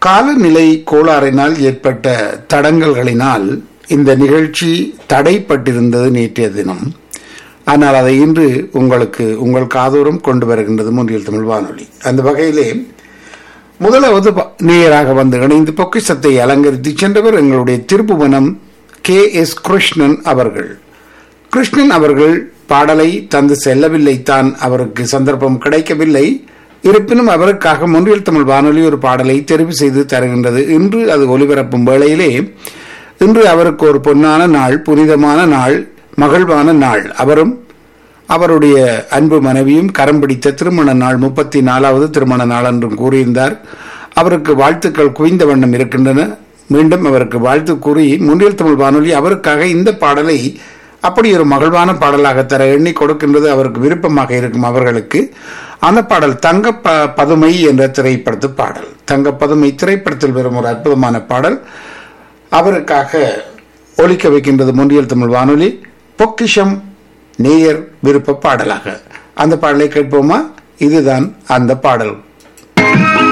காலநிலை கோளாறினால் ஏற்பட்ட தடங்கல்களினால் இந்த நிகழ்ச்சி தடைப்பட்டிருந்தது நேற்றைய தினம் ஆனால் அதை இன்று உங்களுக்கு உங்கள் காதோறும் கொண்டு வருகின்றது மூன்றில் தமிழ் வானொலி அந்த வகையிலே முதலாவது ப- நேயராக வந்து இணைந்து பொக்கிஷத்தை அலங்கரித்து சென்றவர் எங்களுடைய திருப்புவனம் கே எஸ் கிருஷ்ணன் அவர்கள் கிருஷ்ணன் அவர்கள் பாடலை தந்து செல்லவில்லை தான் அவருக்கு சந்தர்ப்பம் கிடைக்கவில்லை இருப்பினும் அவருக்காக முன்றில் தமிழ் வானொலி ஒரு பாடலை தெரிவு செய்து தருகின்றது இன்று அது ஒலிபரப்பும் வேளையிலே இன்று அவருக்கு ஒரு பொன்னான நாள் புனிதமான நாள் மகிழ்வான நாள் அவரும் அவருடைய அன்பு மனைவியும் கரம் பிடித்த திருமண நாள் முப்பத்தி நாலாவது திருமண நாள் என்றும் கூறியிருந்தார் அவருக்கு வாழ்த்துக்கள் குவிந்த வண்ணம் இருக்கின்றன மீண்டும் அவருக்கு வாழ்த்து கூறி முன்னில் தமிழ் வானொலி அவருக்காக இந்த பாடலை அப்படி ஒரு மகிழ்வான பாடலாக தர எண்ணி கொடுக்கின்றது அவருக்கு விருப்பமாக இருக்கும் அவர்களுக்கு அந்த பாடல் தங்க ப பதுமை என்ற திரைப்படத்து பாடல் தங்க பதுமை திரைப்படத்தில் வரும் ஒரு அற்புதமான பாடல் அவருக்காக ஒலிக்க வைக்கின்றது முன்றியல் தமிழ் வானொலி பொக்கிஷம் நேயர் விருப்ப பாடலாக அந்த பாடலை கேட்போமா இதுதான் அந்த பாடல்